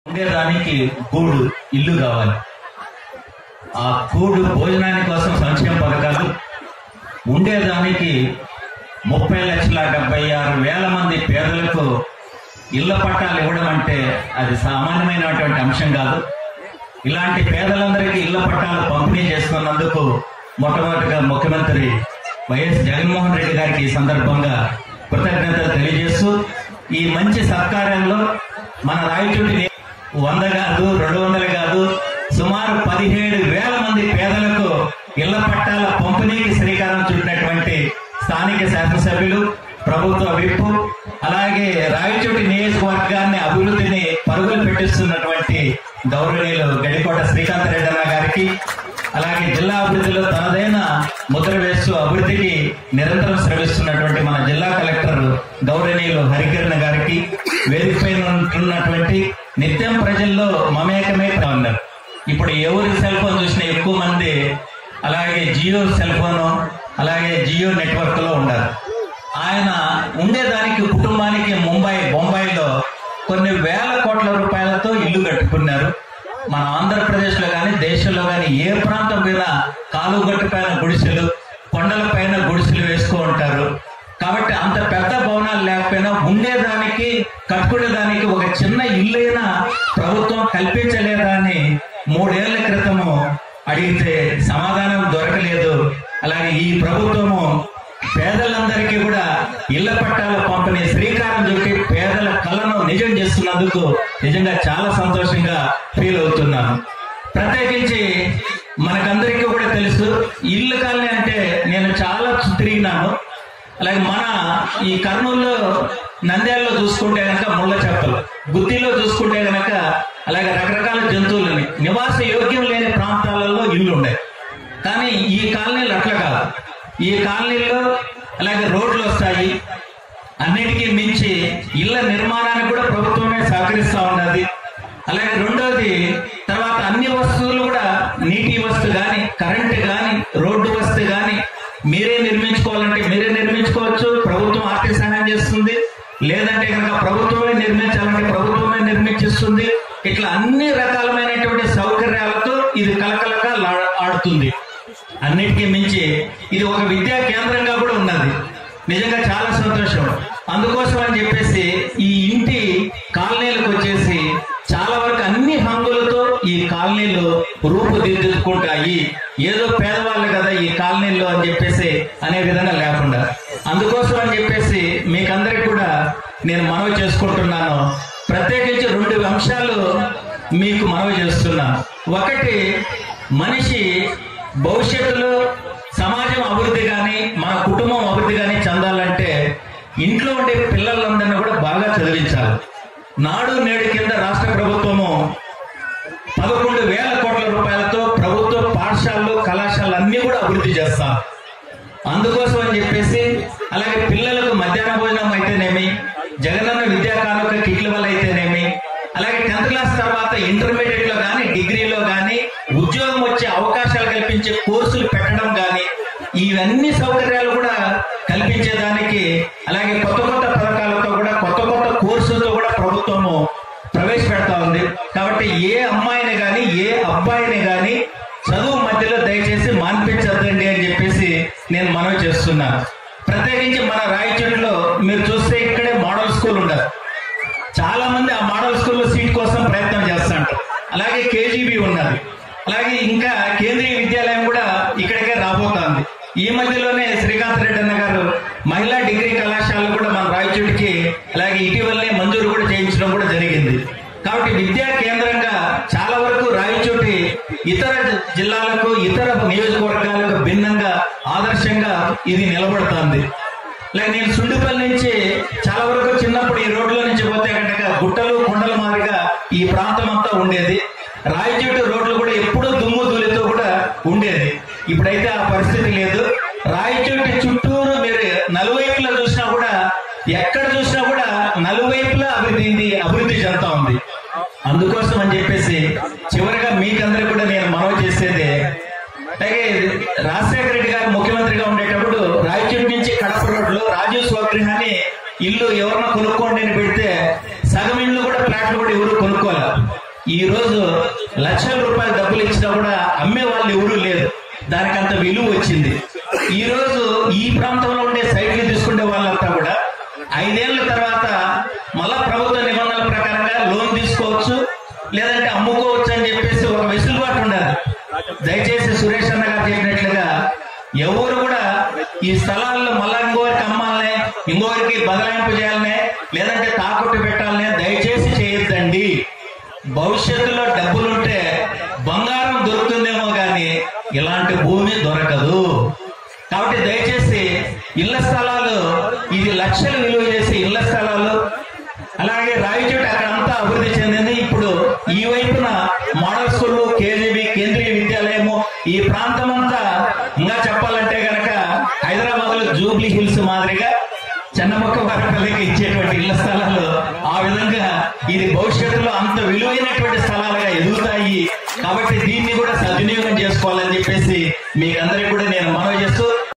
ఉండేదానికి గూడు ఇల్లు కావాలి ఆ కూడు భోజనాని కోసం సంక్షేమ పథకాలు ఉండేదానికి ముప్పై లక్షల డెబ్బై ఆరు వేల మంది పేదలకు ఇళ్ల పట్టాలు ఇవ్వడం అంటే అది సామాన్యమైనటువంటి అంశం కాదు ఇలాంటి పేదలందరికీ ఇళ్ల పట్టాలు పంపిణీ చేస్తున్నందుకు మొట్టమొదటిగా ముఖ్యమంత్రి వైఎస్ జగన్మోహన్ రెడ్డి గారికి ఈ సందర్భంగా కృతజ్ఞతలు తెలియజేస్తూ ఈ మంచి సత్కార్యంలో మన రాయచోటిని వంద కాదు రెండు వందలు కాదు సుమారు పదిహేడు వేల మంది పేదలకు ఇళ్ల పట్టాల పంపిణీకి శ్రీకారం చుట్టినటువంటి స్థానిక శాసనసభ్యులు ప్రభుత్వ విప్పు అలాగే రాయచోటి నియోజకవర్గాన్ని అభివృద్ధిని పరుగులు పెట్టిస్తున్నటువంటి గౌరవనీయులు గడికోట శ్రీకాంత్ రెడ్డి అన్న గారికి అలాగే జిల్లా అభివృద్ధిలో తనదైన ముద్ర వేస్తూ అభివృద్ధికి నిరంతరం శ్రమిస్తున్నటువంటి మన జిల్లా కలెక్టర్ గౌరవనీయులు హరికిరణ్ గారికి వేదిక పైన ఉంటున్నటువంటి నిత్యం ప్రజల్లో మమేకమే ఉన్నారు ఇప్పుడు ఎవరి సెల్ ఫోన్ చూసినా ఎక్కువ మంది అలాగే జియో సెల్ ఫోన్ అలాగే జియో నెట్వర్క్ లో ఉన్నారు ఆయన ఉండేదానికి కుటుంబానికి ముంబై బొంబాయిలో కొన్ని వేల కోట్ల రూపాయలతో ఇల్లు కట్టుకున్నారు మన ఆంధ్రప్రదేశ్ లో కానీ దేశంలో కానీ ఏ ప్రాంతం మీద కాలుగట్టు పైన గుడిసెలు కొండల పైన గుడిసెలు వేస్తూ ఉంటారు కాబట్టి అంత పెద్ద భవనాలు లేకపోయినా ఉండేదానికి కట్టుకునేదానికి ఒక చిన్న ఇల్లైనా ప్రభుత్వం కల్పించలేదా అని మూడేళ్ల క్రితము అడిగితే సమాధానం దొరకలేదు అలాగే ఈ ప్రభుత్వము పేదలందరికీ కూడా ఇళ్ల పట్టాల పంపిణీ శ్రీకారం చుట్టి పేదల కళను నిజం చేస్తున్నందుకు నిజంగా చాలా సంతోషంగా ఫీల్ అవుతున్నాను ప్రత్యేకించి మనకందరికీ కూడా తెలుసు ఇల్లు కాలనీ అంటే నేను చాలా తిరిగినాను అలాగే మన ఈ కర్నూలులో నంద్యాలలో చూసుకుంటే గనక ముళ్ళ చేపలు గుత్తిలో చూసుకుంటే గనక అలాగే రకరకాల జంతువులని నివాస యోగ్యం లేని ప్రాంతాలలో ఇల్లు ఉన్నాయి కానీ ఈ కాలనీలు అట్లా కాదు ఈ కాలనీలో అలాగే రోడ్లు వస్తాయి అన్నిటికీ మించి ఇళ్ల నిర్మాణానికి కూడా ప్రభుత్వమే సహకరిస్తా ఉన్నది అలాగే రెండోది తర్వాత అన్ని వస్తువులు కూడా నీటి వస్తు గాని కరెంటు గాని రోడ్డు వస్తు గాని మీరే నిర్మించుకోవాలంటే మీరే నిర్మించుకోవచ్చు ప్రభుత్వం ఆర్థిక సహాయం చేస్తుంది లేదంటే కనుక ప్రభుత్వమే నిర్మించాలంటే ప్రభుత్వమే నిర్మించిస్తుంది ఇట్లా అన్ని రకాలమైనటువంటి సౌకర్యాలతో ఇది కలకలక లా- ఆడుతుంది అన్నిటికీ మించి ఇది ఒక విద్యా కేంద్రంగా కూడా ఉన్నది నిజంగా చాలా సంతోషం అందుకోసం అని చెప్పేసి ఈ ఇంటి కాలనీలకు వచ్చేసి చాలా వరకు అన్ని హంగులతో ఈ కాలనీలు రూపుదిద్దుకుంటాయి ఏదో పేదవాళ్ళు కదా ఈ కాలనీల్లో అని చెప్పేసి అనే విధంగా లేకుండా అందుకోసం అని చెప్పేసి మీకందరికి కూడా నేను మనవి చేసుకుంటున్నాను ప్రత్యేకించి రెండు అంశాలు మీకు మనవి చేస్తున్నాను ఒకటి మనిషి భవిష్యత్తులో సమాజం అభివృద్ధి కానీ మన కుటుంబం అభివృద్ధి కానీ చెందాలంటే ఇంట్లో ఉండే పిల్లలందరినీ కూడా బాగా చదివించాలి నాడు నేడు కింద రాష్ట్ర ప్రభుత్వము పదకొండు వేల కోట్ల రూపాయలతో ప్రభుత్వ పాఠశాలలు కళాశాలలు అన్ని కూడా అభివృద్ధి చేస్తాం అందుకోసం అని చెప్పేసి అలాగే పిల్లలకు మధ్యాహ్న భోజనం అయితేనేమి జగనన్న విద్యా కానుక కిట్ల వల్ల అయితేనేమి అలాగే టెన్త్ క్లాస్ తర్వాత ఇంటర్మీడియట్ లో కానీ డిగ్రీలో కానీ ఉద్యోగం వచ్చే అవకాశాలు కల్పించే కోర్సులు పెట్టడం కానీ ఇవన్నీ సౌకర్యాలు కూడా కల్పించేదానికి అలాగే కొత్త కొత్త పథకాలతో కూడా కొత్త కొత్త కోర్సులతో కూడా ప్రభుత్వము ప్రవేశపెడతా ఉంది కాబట్టి ఏ అమ్మాయిని గాని ఏ అబ్బాయిని గాని చదువు మధ్యలో దయచేసి మాన్పించద్దండి అని చెప్పేసి నేను మనవి చేస్తున్నాను ప్రత్యేకించి మన రాయచోటిలో మీరు చూస్తే ఇక్కడే మోడల్ స్కూల్ ఉండదు చాలా మంది ఆ మోడల్ స్కూల్లో సీట్ కోసం ప్రయత్నం చేస్తుంటారు అలాగే కేజీబీ ఉన్నది అలాగే ఇంకా కేంద్రీయ విద్యాలయం కూడా ఇక్కడికే రాబోతోంది ఈ మధ్యలోనే శ్రీకాంత్ రెడ్డి అన్న గారు మహిళా డిగ్రీ కళాశాలలు కూడా మన రాయచోటికి అలాగే ఇటీవలనే మంజూరు కూడా చేయించడం కూడా జరిగింది కాబట్టి విద్యా కేంద్రంగా చాలా వరకు రాయచోటి ఇతర జ- జిల్లాలకు ఇతర నియోజకవర్గాలకు భిన్నంగా ఆదర్శంగా ఇది నిలబడుతోంది లైక్ నేను సుండిపల్లి నుంచి చాలా వరకు చిన్నప్పుడు ఈ రోడ్ల నుంచి పోతే కనుక గుట్టలు కొండల మాదిరిగా ఈ ప్రాంతం అంతా ఉండేది రాయచోటి రోడ్లు కూడా ఎప్పుడూ దుమ్ము ధూళితో కూడా ఉండేది ఇప్పుడైతే ఆ పరిస్థితి లేదు రాయచోటి చుట్టూరు మీరు నలువైపులా చూసినా కూడా ఎక్కడ చూసినా కూడా నలువైపులా అభివృద్ధి అభివృద్ధి చెందుతా ఉంది అందుకోసం అని చెప్పేసి చివరిగా మీకందరికి కూడా నేను మనవి చేసేది అలాగే రాజశేఖర రెడ్డి గారు ముఖ్యమంత్రిగా ఉండేటప్పుడు రాయచూరు నుంచి కడప రోడ్లో రాజీవ్ స్వగృహాన్ని ఇల్లు ఎవరన్నా కొనుక్కోండి అని పెడితే సగం ఇల్లు కూడా ఫ్లాట్లు కూడా ఎవరు కొనుక్కోవాలి ఈ రోజు లక్షల రూపాయల డబ్బులు ఇచ్చినా కూడా అమ్మే వాళ్ళు ఎవరూ లేరు దానికి అంత విలువ వచ్చింది ఈ రోజు ఈ ప్రాంతంలో ఉండే సైట్లు తీసుకునే వాళ్ళంతా కూడా ఐదేళ్ల తర్వాత మళ్ళా ప్రభుత్వ నిబంధనల ప్రకారంగా లోన్ తీసుకోవచ్చు లేదంటే అమ్ముకోవచ్చు అని చెప్పేసి ఒక వెసులుబాటు ఉండాలి దయచేసి సురేష్ అన్న గారు చెప్పినట్లుగా ఎవరు కూడా ఈ స్థలాల్లో మళ్ళా ఇంకోరికి అమ్మాలనే ఇంకోరికి బదలాయింపు చేయాలనే లేదంటే తాకట్టు పెట్టాలనే దయచేసి చేయొద్దండి భవిష్యత్తులో డబ్బులుంటే బంగారం దొరుకుతుందేమో కానీ ఇలాంటి భూమి దొరకదు కాబట్టి దయచేసి ఇళ్ల స్థలాలు ఇది లక్షలు విలువ చేసే ఇళ్ల స్థలాలు అలాగే రాయచోటి అక్కడంతా అభివృద్ధి చెందింది ఇప్పుడు ఈ వైపున మోడల్ స్కూల్ కేజీబీ కేంద్రీయ విద్యాలయము ఈ ప్రాంతం అంతా ఇంకా చెప్పాలంటే గనక హైదరాబాద్ లో జూబ్లీ హిల్స్ మాదిరిగా చెన్నమొక్క వారిపల్లికి ఇచ్చేటువంటి ఇళ్ల స్థలాలు ఆ విధంగా ఇది భవిష్యత్తులో అంత విలువైనటువంటి స్థలాలుగా ఎదుగుతాయి కాబట్టి దీన్ని కూడా సద్వినియోగం చేసుకోవాలని చెప్పేసి మీకు అందరికి కూడా నేను మనవి చేస్తూ